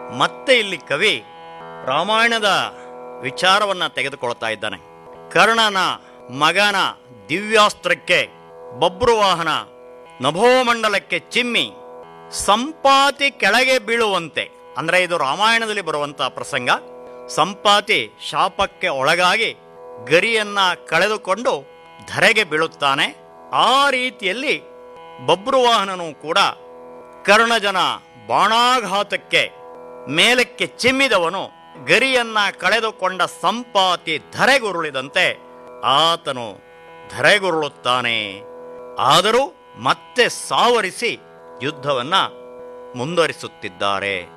ಮತ್ತೆ ಇಲ್ಲಿ ಕವಿ ರಾಮಾಯಣದ ವಿಚಾರವನ್ನ ತೆಗೆದುಕೊಳ್ತಾ ಇದ್ದಾನೆ ಕರ್ಣನ ಮಗನ ದಿವ್ಯಾಸ್ತ್ರಕ್ಕೆ ಬಬ್ರುವಾಹನ ನಭೋಮಂಡಲಕ್ಕೆ ಚಿಮ್ಮಿ ಸಂಪಾತಿ ಕೆಳಗೆ ಬೀಳುವಂತೆ ಅಂದ್ರೆ ಇದು ರಾಮಾಯಣದಲ್ಲಿ ಬರುವಂತಹ ಪ್ರಸಂಗ ಸಂಪಾತಿ ಶಾಪಕ್ಕೆ ಒಳಗಾಗಿ ಗರಿಯನ್ನ ಕಳೆದುಕೊಂಡು ಧರೆಗೆ ಬೀಳುತ್ತಾನೆ ಆ ರೀತಿಯಲ್ಲಿ ಬಬ್ರುವಾಹನನು ಕೂಡ ಕರ್ಣಜನ ಬಾಣಾಘಾತಕ್ಕೆ ಮೇಲಕ್ಕೆ ಚಿಮ್ಮಿದವನು ಗರಿಯನ್ನ ಕಳೆದುಕೊಂಡ ಸಂಪಾತಿ ಧರೆಗುರುಳಿದಂತೆ ಆತನು ಧರೆಗುರುಳುತ್ತಾನೆ ಆದರೂ ಮತ್ತೆ ಸಾವರಿಸಿ ಯುದ್ಧವನ್ನ ಮುಂದುವರಿಸುತ್ತಿದ್ದಾರೆ